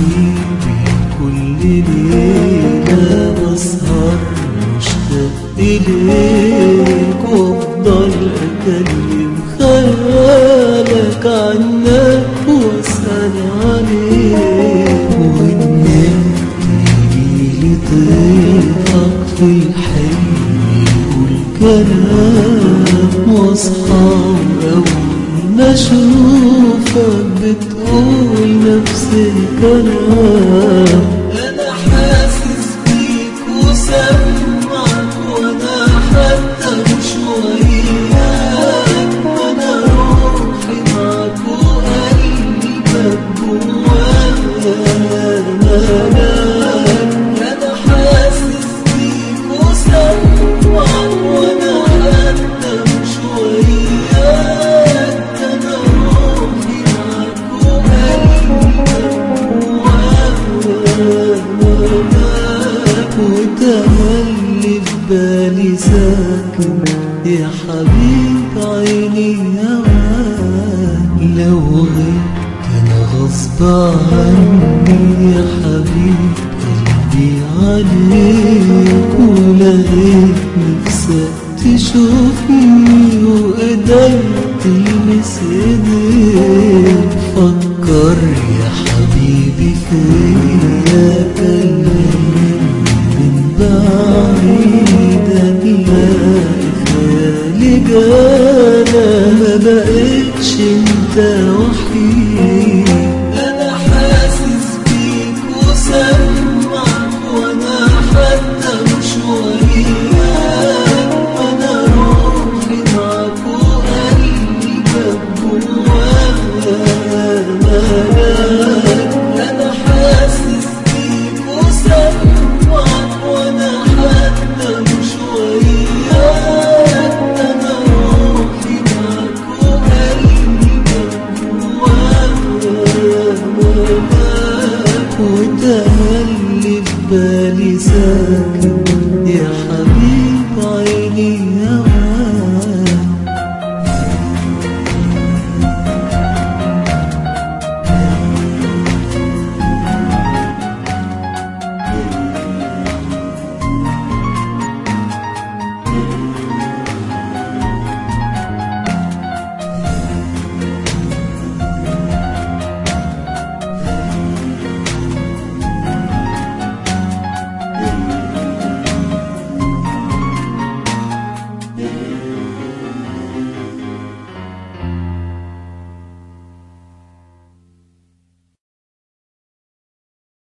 حبيبي كل ليلة بسهر مشتاق إليك وأفضل أكلم خيالك عنك وأسأل عليك وإنك تجيلي طيفك في الحي يقول كلام واصحى أول ما أشوفك بتقول نفس الكلام أنا حاسس بيك وسامعك وأنا حتى مش وياك أنا روحي معك وقلبك جوايا أنا حاسس بيك وسامعك وأنا حتى مش وياك أنا روحي معك وقلبك وتملي في بالي ساكن يا حبيب عيني هواك لو غبت انا غصب عني يا حبيب قلبي عليك ولقيت نفسك تشوفني وايديك تلمس ايديك فكر يا حبيبي فيا كلمني من بعيد هتلاقي خيالي جانا ما بقتش انت وحيد انا حاسس بيك وسامعك وانا حتى مش وياك انا روحي معك وقلبك جوايا انا حاسس بيك وسامعك وانا حتى مش وياك انا روحي معك وقلبك جوايا وتملي في بالي ساكن